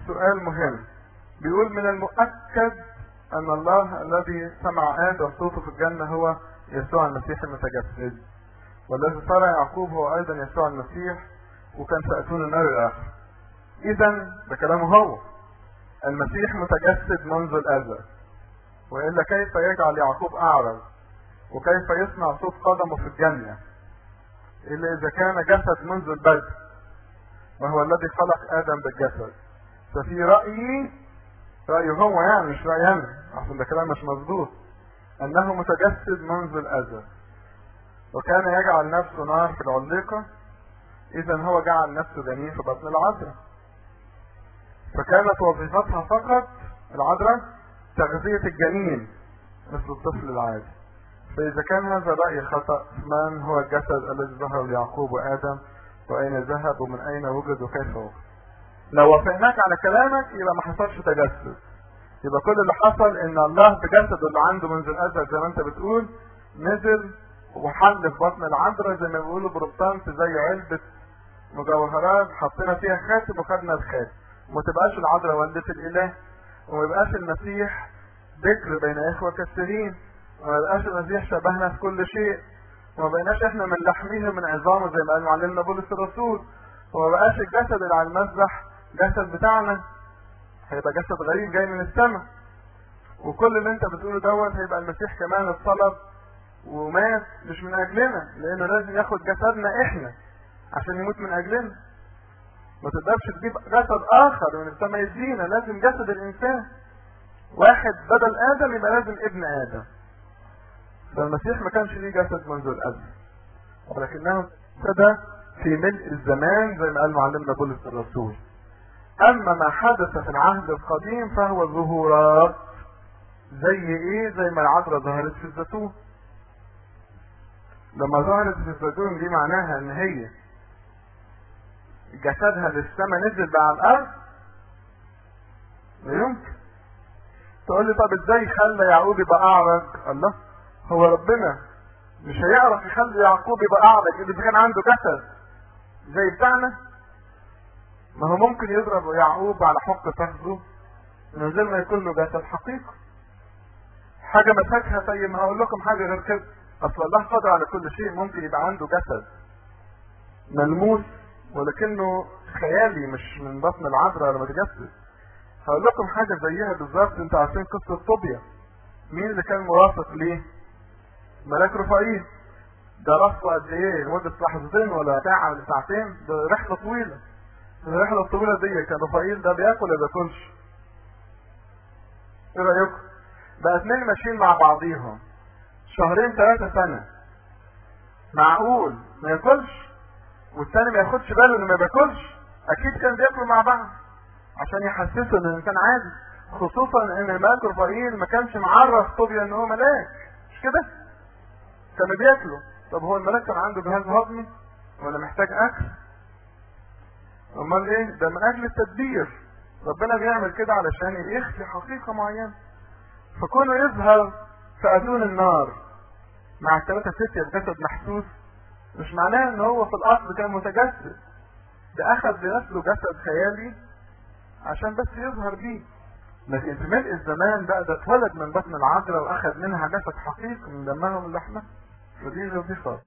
سؤال مهم بيقول من المؤكد ان الله الذي سمع ادم صوته في الجنه هو يسوع المسيح المتجسد والذي صار يعقوب هو ايضا يسوع المسيح وكان سيأتون النار الاخر اذا ده كلامه هو المسيح متجسد منذ الازل والا كيف يجعل يعقوب اعرج وكيف يسمع صوت قدمه في الجنه الا اذا كان جسد منذ البدء وهو الذي خلق ادم بالجسد ففي رايي رايه هو يعني مش رايي انا عشان ده كلام مش مظبوط انه متجسد منذ الازل وكان يجعل نفسه نار في العليقه اذا هو جعل نفسه جنين في بطن العذراء فكانت وظيفتها فقط العذراء تغذية الجنين مثل الطفل العادي فإذا كان هذا رأي خطأ من هو الجسد الذي ظهر ليعقوب وآدم وأين ذهب ومن أين وجد وكيف وجد لو وافقناك على كلامك يبقى ما حصلش تجسد يبقى كل اللي حصل ان الله بجسده اللي عنده منذ الازل زي ما انت بتقول نزل وحل في بطن العذراء زي ما بيقولوا بروتانت زي علبة مجوهرات حطينا فيها خاتم وخدنا الخاتم وما تبقاش العذراء والدة الاله وما يبقاش المسيح ذكر بين اخوة كثيرين وما يبقاش المسيح شبهنا في كل شيء وما بقيناش احنا من لحمه من عظامه زي ما قال معلمنا بولس الرسول وما بقاش الجسد اللي على المذبح جسد بتاعنا هيبقى جسد غريب جاي من السماء وكل اللي انت بتقوله دوت هيبقى المسيح كمان اتصلب ومات مش من اجلنا لانه لازم ياخد جسدنا احنا عشان يموت من اجلنا ما تقدرش تجيب جسد اخر من السماء يدينا لازم جسد الانسان واحد بدل ادم يبقى لازم ابن ادم فالمسيح ما كانش ليه جسد منذ الازل ولكنه ابتدى في ملء الزمان زي ما قال معلمنا بولس الرسول اما ما حدث في العهد القديم فهو ظهورات زي ايه زي ما العذراء ظهرت في الزيتون لما ظهرت في الزيتون دي معناها ان هي جسدها للسماء نزل بقى على الارض لا يمكن تقول لي طب ازاي خلى يعقوب يبقى اعرج الله هو ربنا مش هيعرف يخلي يعقوب يبقى اعرج اذا كان عنده جسد زي بتاعنا ما هو ممكن يضرب يعقوب على حق فخذه من غير ما يكون له جسد حقيقي حاجه مسكها طيب ما هقول لكم حاجه غير كده اصل الله قادر على كل شيء ممكن يبقى عنده جسد ملموس ولكنه خيالي مش من بطن العذراء لما تجسد هقول لكم حاجه زيها بالظبط انتوا عارفين قصه طوبيا مين اللي كان مرافق ليه ملاك رفائيل ده رفضه قد ايه لمده لحظتين ولا ساعه ولا ساعتين ده رحله طويله الرحله الطويله دي كان رفائيل ده بياكل ولا بياكلش ايه رايكم بقى اتنين ماشيين مع بعضيهم شهرين ثلاثة سنة معقول ما ياكلش والتاني ما ياخدش باله انه ما بياكلش اكيد كان بياكلوا مع بعض عشان يحسسوا ان الانسان عادي خصوصا ان الملك رفائيل ما كانش معرف طوبيا ان هو ملاك مش كده كانوا بياكلوا طب هو الملاك كان عنده جهاز هضمي ولا محتاج اكل امال ايه ده من اجل التدبير ربنا بيعمل كده علشان يخفي حقيقة معينة فكونه يظهر في اتون النار مع الثلاثة ستة بجسد محسوس مش معناه ان هو في الاصل كان متجسد ده اخذ بنفسه جسد خيالي عشان بس يظهر بيه لكن في ملء الزمان بقى ده اتولد من بطن العذراء واخذ منها جسد حقيقي من دمها ومن لحمها فدي وظيفة